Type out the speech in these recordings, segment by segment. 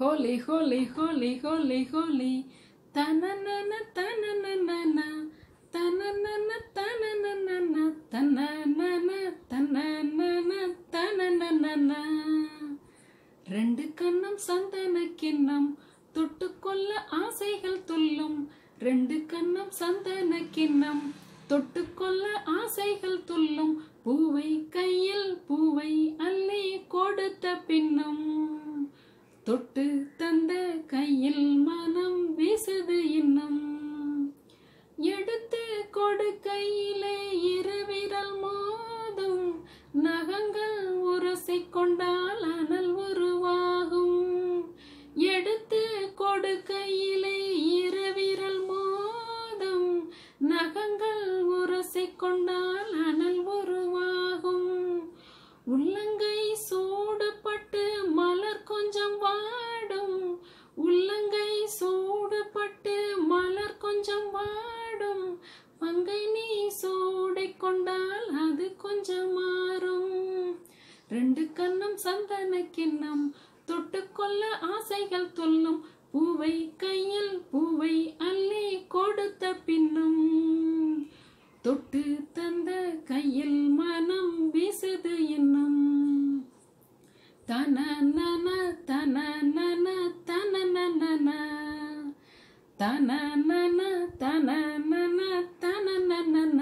ஹோலி ஹோலி ஹோலி ஹோலி ஹோலி தனனன தனனன தனனன தனனன தனனன தனனன தனனன ரெண்டு கண்ணம் சந்தன கிண்ணம் தொட்டுக்கொள்ள ஆசைகள் துள்ளும் ரெண்டு கண்ணம் சந்தன கிண்ணம் தொட்டுக்கொள்ள ஆசைகள் துள்ளும் பூவை கையில் பூவை அள்ளி கொடுத்த பின்னும் தொட்டு தந்த கையில் மனம் வீசுது இன்னும் எடுத்து கொடு கையிலே இருவிரல் மோதும் நகங்கள் உரசி கொண்டால் அனல் உருவாகும் எடுத்து கொடு கையிலே இருவிரல் மோதும் நகங்கள் உரசி கொண்டால் அனல் உருவாகும் உள்ளங்கை சூடுபட்டு மலர் கொஞ்சம் வாடும் உள்ளங்கை சூடுபட்டு மலர் கொஞ்சம் வாடும் மங்கை நீ சூடை கொண்டால் அது கொஞ்சம் மாறும் ரெண்டு கண்ணம் சந்தன கிண்ணம் தொட்டுக்கொள்ள ஆசைகள் துள்ளும் பூவை கையில் பூவை அள்ளி கொடுத்த பின்னும் தொட்டு தந்த கையில் மனம் வீசுது இன்னும் தனனன தனனன தனனன தனனன தனனன தனனன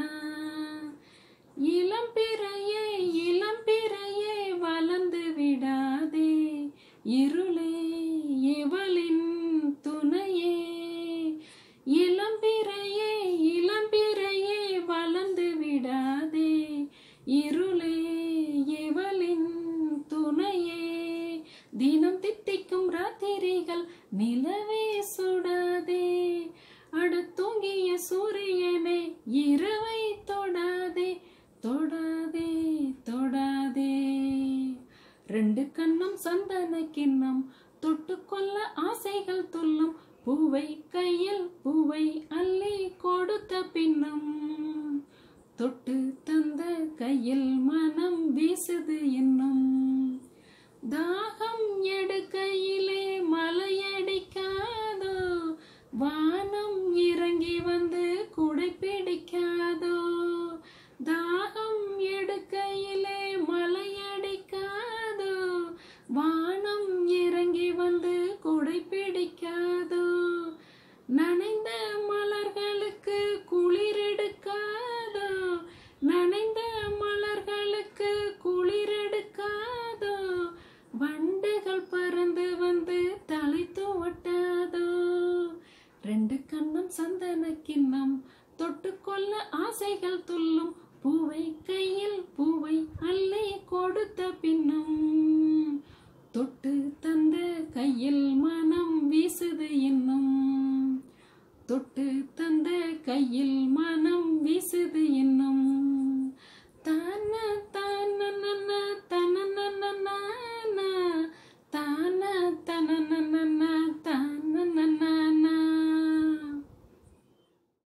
இளம்பிறையே இளம்பிறையே வளர்ந்து விடாதே இருளே இவளின் துணையே இளம்பிறையே இளம்பிறையே வளர்ந்து விடாதே இருளே இவளின் துணையே தினம் தித்திக்கும் ராத்திரிகள் நிலவே சுடாதே அடுத்தூங்கிய சூரியனே இரவை தொடாதே தொடாதே தொடாதே ரெண்டு கண்ணம் சந்தன கிண்ணம் தொட்டுக்கொள்ள ஆசைகள் துள்ளும் பூவை கையில் பூவை அள்ளி கொடுத்த பின்னும் தொட்டு தந்த கையில் மனம் வீசுது இன்னும் தாகம் எடுக்கையிலே மலையடிக்காதோ வானம் இறங்கி வந்து குடை பிடிக்காதோ தாகம் எடுக்கையிலே மலையடிக்காதோ வானம் இறங்கி வந்து குடை பிடிக்காதோ நனைந்த மலர்களுக்கு குளிர் எடுக்காதோ நனைந்த மலர்களுக்கு குளிர் எடுக்காதோ வண்டுகள் பறந்து வந்து தலை துவட்டாதோ ரெண்டு கண்ணம் சந்தன கிண்ணம் தொட்டுக்கொள்ள ஆசைகள் துள்ளும் பூவை கையில் பூவை அள்ளி கொடுத்த பின்னும் தொட்டு